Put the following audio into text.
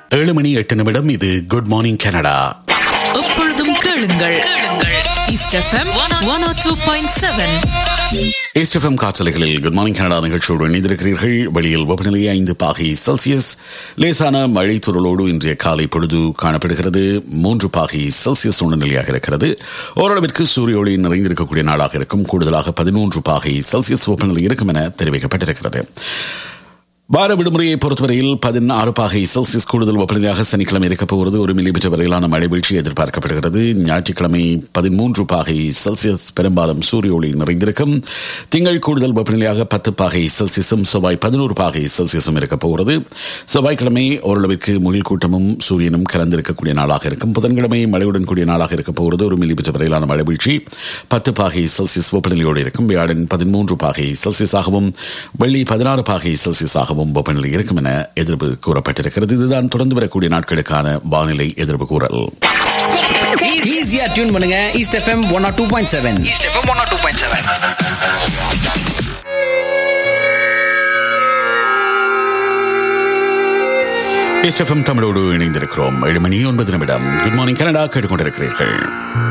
ஏழு மணி எட்டு நிமிடம் இது குட் மார்னிங் கனடா எப்பொழுதும் கேளுங்கள் கேளுங்கள் East FM one O two point seven SFM காற்றலைகளில் குட் மார்னிங் கனடா நிகழ்ச்சியோடு இணைந்திருக்கிறீர்கள் வெளியில் வெப்பநிலை ஐந்து பாகை செல்சியஸ் லேசான மழை துறளோடு இன்றைய காலை பொழுது காணப்படுகிறது மூன்று பாகை செல்சியஸ் உணர்நிலையாக இருக்கிறது ஓரளவிற்கு சூரிய ஒளி நிறைந்திருக்கக்கூடிய நாளாக இருக்கும் கூடுதலாக பதிமூன்று பாகை செல்சியஸ் வெப்பநிலை இருக்கும் என தெரிவிக்கப்பட்டிருக்கிறது வார விடுமுறையை பொறுத்தவரையில் பதினாறு பாகை செல்சியஸ் கூடுதல் வெப்பநிலையாக சனிக்கிழமை இருக்கப் போகிறது ஒரு மில்லிமீட்டர் வரையிலான மழை வீழ்ச்சி எதிர்பார்க்கப்படுகிறது ஞாயிற்றுக்கிழமை பதிமூன்று பாகை செல்சியஸ் பெரும்பாலும் சூரிய ஒளி நிறைந்திருக்கும் திங்கள் கூடுதல் வெப்பநிலையாக பத்து பாகை செல்சியஸும் செவ்வாய் பதினோரு பாகை செல்சியஸும் இருக்கப் போகிறது செவ்வாய்க்கிழமை ஓரளவிற்கு முகில் கூட்டமும் சூரியனும் கலந்திருக்கக்கூடிய நாளாக இருக்கும் புதன்கிழமை மழையுடன் கூடிய நாளாக இருக்கப் போகிறது ஒரு மில்லிமீட்டர் வரையிலான மழை வீழ்ச்சி பத்து பாகை செல்சியஸ் வெப்பநிலையோடு இருக்கும் வியாழன் பதிமூன்று பாகை செல்சியஸாகவும் வெள்ளி பதினாறு பாகை செல்சியஸாகவும் வெப்பநிலை இருக்கும் என எதிர்ப்பு கூறப்பட்டிருக்கிறது இதுதான் தொடர்ந்து வரக்கூடிய நாட்களுக்கான வானிலை எதிர்ப்பு கூறல் ஈஸியா டியூன் பண்ணுங்க East FM one R two point seven East FM one two point seven SFM தமிழோடு இணைந்திருக்கிறோம் ஏழு மணி ஒன்பது நிமிடம் குட் மார்னிங் கனடா கேட்டுக்கொண்டிருக்கிறீர்கள்